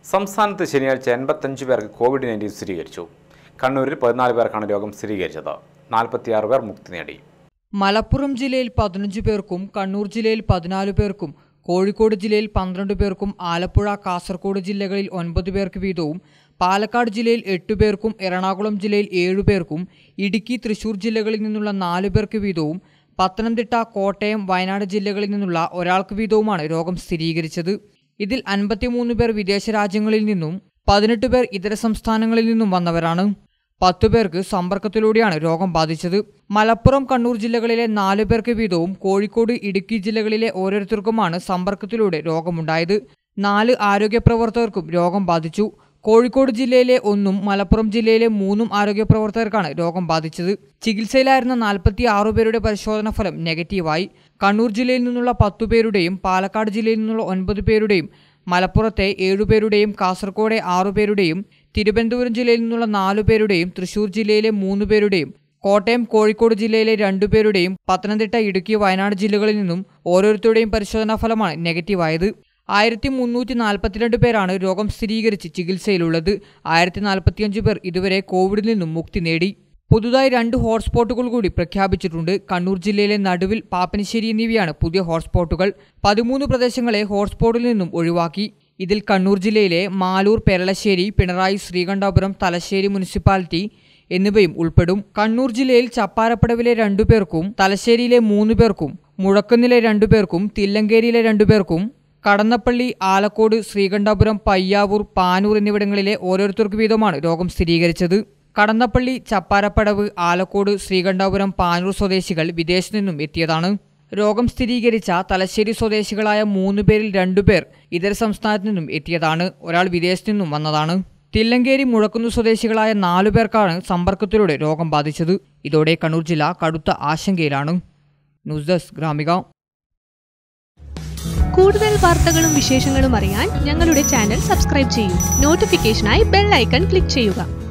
സംസ്ഥാനത്ത് ശനിയാഴ്ച എൺപത്തഞ്ച് പേർക്ക് കോവിഡ് നയൻറ്റീൻ സ്ഥിരീകരിച്ചു കണ്ണൂരിൽ പതിനാല് പേർക്കാണ് രോഗം സ്ഥിരീകരിച്ചത് നാൽപ്പത്തിയാറ് പേർ മുക്തി നേടി മലപ്പുറം ജില്ലയിൽ പതിനഞ്ച് പേർക്കും കണ്ണൂർ ജില്ലയിൽ പതിനാല് പേർക്കും കോഴിക്കോട് ജില്ലയിൽ പന്ത്രണ്ട് പേർക്കും ആലപ്പുഴ കാസർഗോഡ് ജില്ലകളിൽ ഒൻപത് പേർക്ക് വീതവും പാലക്കാട് ജില്ലയിൽ എട്ട് പേർക്കും എറണാകുളം ജില്ലയിൽ ഏഴു പേർക്കും ഇടുക്കി തൃശൂർ ജില്ലകളിൽ നിന്നുള്ള നാല് പേർക്ക് വീതവും പത്തനംതിട്ട കോട്ടയം വയനാട് ജില്ലകളിൽ നിന്നുള്ള ഒരാൾക്ക് വീതവുമാണ് രോഗം സ്ഥിരീകരിച്ചത് ഇതിൽ അൻപത്തിമൂന്ന് പേർ വിദേശ രാജ്യങ്ങളിൽ നിന്നും പതിനെട്ട് പേർ ഇതര സംസ്ഥാനങ്ങളിൽ നിന്നും വന്നവരാണ് പത്തു പേർക്ക് സമ്പർക്കത്തിലൂടെയാണ് രോഗം ബാധിച്ചത് മലപ്പുറം കണ്ണൂർ ജില്ലകളിലെ നാലു പേർക്ക് വീതവും കോഴിക്കോട് ഇടുക്കി ജില്ലകളിലെ ഓരോരുത്തർക്കുമാണ് സമ്പർക്കത്തിലൂടെ രോഗമുണ്ടായത് നാല് ആരോഗ്യ പ്രവർത്തകർക്കും രോഗം ബാധിച്ചു കോഴിക്കോട് ജില്ലയിലെ ഒന്നും മലപ്പുറം ജില്ലയിലെ മൂന്നും ആരോഗ്യ പ്രവർത്തകർക്കാണ് രോഗം ബാധിച്ചത് ചികിത്സയിലായിരുന്ന നാൽപ്പത്തി ആറു പേരുടെ പരിശോധന ഫലം നെഗറ്റീവായി കണ്ണൂർ ജില്ലയിൽ നിന്നുള്ള പത്തു പേരുടെയും പാലക്കാട് ജില്ലയിൽ നിന്നുള്ള ഒൻപത് പേരുടെയും മലപ്പുറത്തെ ഏഴുപേരുടെയും കാസർഗോഡ് ആറുപേരുടെയും തിരുവനന്തപുരം ജില്ലയിൽ നിന്നുള്ള നാലു പേരുടെയും തൃശൂർ ജില്ലയിലെ മൂന്ന് പേരുടെയും കോട്ടയം കോഴിക്കോട് ജില്ലയിലെ രണ്ടുപേരുടെയും പത്തനംതിട്ട ഇടുക്കി വയനാട് ജില്ലകളിൽ നിന്നും ഓരോരുത്തരുടെയും പരിശോധനാ ഫലമാണ് നെഗറ്റീവായത് ആയിരത്തി മുന്നൂറ്റി നാൽപ്പത്തിരണ്ട് പേരാണ് രോഗം സ്ഥിരീകരിച്ച് ചികിത്സയിലുള്ളത് ആയിരത്തി നാൽപ്പത്തിയഞ്ച് പേർ ഇതുവരെ കോവിഡിൽ നിന്നും മുക്തി നേടി പുതുതായി രണ്ട് ഹോട്ട്സ്പോട്ടുകൾ കൂടി പ്രഖ്യാപിച്ചിട്ടുണ്ട് കണ്ണൂർ ജില്ലയിലെ നടുവിൽ പാപ്പനശ്ശേരി എന്നിവയാണ് പുതിയ ഹോട്ട്സ്പോട്ടുകൾ പതിമൂന്ന് പ്രദേശങ്ങളെ ഹോട്ട്സ്പോട്ടിൽ നിന്നും ഒഴിവാക്കി ഇതിൽ കണ്ണൂർ ജില്ലയിലെ മാലൂർ പെരളശ്ശേരി പിണറായി ശ്രീകണ്ഠാപുരം തലശ്ശേരി മുനിസിപ്പാലിറ്റി എന്നിവയും ഉൾപ്പെടും കണ്ണൂർ ജില്ലയിൽ ചപ്പാരപ്പടവിലെ രണ്ടുപേർക്കും തലശ്ശേരിയിലെ മൂന്ന് പേർക്കും മുഴക്കുന്നിലെ രണ്ടുപേർക്കും തില്ലങ്കേരിയിലെ രണ്ടുപേർക്കും കടന്നപ്പള്ളി ആലക്കോട് ശ്രീകണ്ഠാപുരം പയ്യാവൂർ പാനൂർ എന്നിവിടങ്ങളിലെ ഓരോരുത്തർക്ക് വീതമാണ് രോഗം സ്ഥിരീകരിച്ചത് കടന്നപ്പള്ളി ചപ്പാരപ്പടവ് ആലക്കോട് ശ്രീകണ്ഠാപുരം പാനൂർ സ്വദേശികൾ വിദേശത്തു നിന്നും എത്തിയതാണ് രോഗം സ്ഥിരീകരിച്ച തലശ്ശേരി സ്വദേശികളായ മൂന്ന് പേരിൽ രണ്ടുപേർ ഇതര സംസ്ഥാനത്തു നിന്നും എത്തിയതാണ് ഒരാൾ വിദേശത്തു നിന്നും വന്നതാണ് തില്ലങ്കേരി മുഴക്കുന്ന് സ്വദേശികളായ നാലു പേർക്കാണ് സമ്പർക്കത്തിലൂടെ രോഗം ബാധിച്ചത് ഇതോടെ കണ്ണൂർ ജില്ല കടുത്ത ആശങ്കയിലാണ് ന്യൂസ് ഡെസ്ക് ഗ്രാമിക കൂടുതൽ വാർത്തകളും വിശേഷങ്ങളും അറിയാൻ ഞങ്ങളുടെ ചാനൽ സബ്സ്ക്രൈബ് ചെയ്യൂ നോട്ടിഫിക്കേഷനായി ബെൽ ഐക്കൺ ക്ലിക്ക് ചെയ്യുക